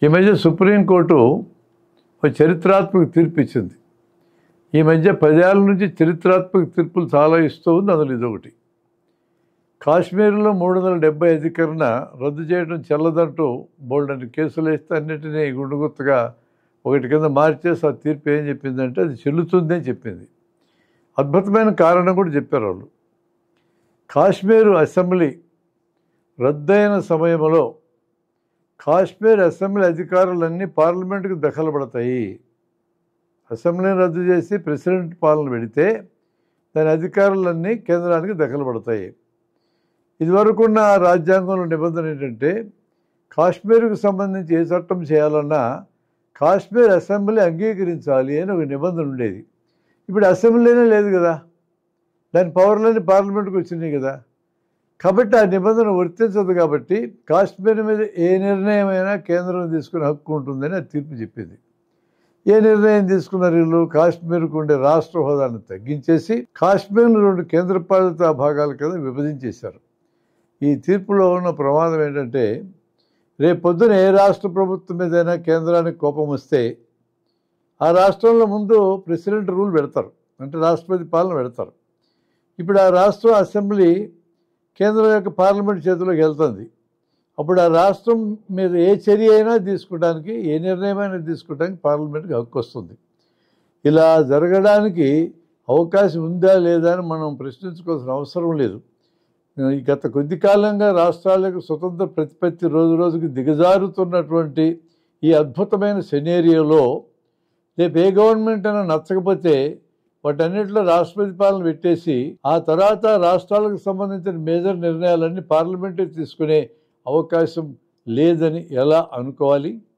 ఈ మధ్య సుప్రీంకోర్టు ఒక చరిత్రాత్మక తీర్పు ఇచ్చింది ఈ మధ్య పదేళ్ళ నుంచి చరిత్రాత్మక తీర్పులు చాలా ఇస్తూ ఉంది అందులో ఇదొకటి కాశ్మీర్లో మూడు వందల డెబ్బై అధికరణ రద్దు చేయడం చెల్లదంటూ బోల్డ్ అని కేసులు వేస్తే అన్నింటినీ గుండుగుత్తగా ఒకటి కింద మార్చేసి ఆ తీర్పు ఏం చెప్పిందంటే అది చెల్లుతుంది అని చెప్పింది అద్భుతమైన కారణం కూడా చెప్పారు వాళ్ళు కాశ్మీరు అసెంబ్లీ రద్దయిన సమయంలో కాశ్మీర్ అసెంబ్లీ అధికారులన్నీ పార్లమెంటుకు దఖలపడతాయి అసెంబ్లీని రద్దు చేసి ప్రెసిడెంట్ పాలన పెడితే దాని అధికారులన్నీ కేంద్రానికి దఖలపడతాయి ఇదివరకున్న రాజ్యాంగంలో నిబంధన ఏంటంటే కాశ్మీర్కు సంబంధించి ఏ చట్టం చేయాలన్నా కాశ్మీర్ అసెంబ్లీ అంగీకరించాలి అని ఒక నిబంధన ఉండేది ఇప్పుడు అసెంబ్లీనే లేదు కదా దాని పవర్లన్నీ పార్లమెంట్కి వచ్చినాయి కదా కాబట్టి ఆ నిబంధన వర్తించదు కాబట్టి కాశ్మీర్ మీద ఏ నిర్ణయమైనా కేంద్రం తీసుకునే హక్కు ఉంటుందని ఆ తీర్పు చెప్పింది ఏ నిర్ణయం తీసుకున్నారు వీళ్ళు కాశ్మీర్కు ఉండే రాష్ట్ర హోదాను తగ్గించేసి కాశ్మీర్ను రెండు కేంద్రపాలిత భాగాల కింద విభజించేశారు ఈ తీర్పులో ఉన్న ప్రమాదం ఏంటంటే రేపు పొద్దున ఏ రాష్ట్ర ప్రభుత్వం మీదైనా కేంద్రానికి కోపం వస్తే ఆ రాష్ట్రంలో ముందు ప్రెసిడెంట్ రూల్ పెడతారు అంటే రాష్ట్రపతి పాలన పెడతారు ఇప్పుడు ఆ రాష్ట్రం అసెంబ్లీ కేంద్రం యొక్క పార్లమెంట్ చేతిలోకి వెళ్తుంది అప్పుడు ఆ రాష్ట్రం మీద ఏ చర్య అయినా తీసుకోవడానికి ఏ నిర్ణయమైనా తీసుకోవడానికి పార్లమెంట్కి హక్కు వస్తుంది ఇలా జరగడానికి అవకాశం ఉందా లేదా అని మనం ప్రశ్నించుకోవాల్సిన అవసరం లేదు ఈ గత కొద్ది కాలంగా రాష్ట్రాలకు స్వతంత్ర ప్రతిపత్తి రోజు రోజుకి దిగజారుతున్నటువంటి ఈ అద్భుతమైన సెనేరియోలో రేపు ఏ గవర్నమెంట్ అయినా నచ్చకపోతే వాటన్నిటిలో రాష్ట్రపతి పాలన పెట్టేసి ఆ తర్వాత రాష్ట్రాలకు సంబంధించిన మేజర్ నిర్ణయాలన్నీ పార్లమెంటే తీసుకునే అవకాశం లేదని ఎలా అనుకోవాలి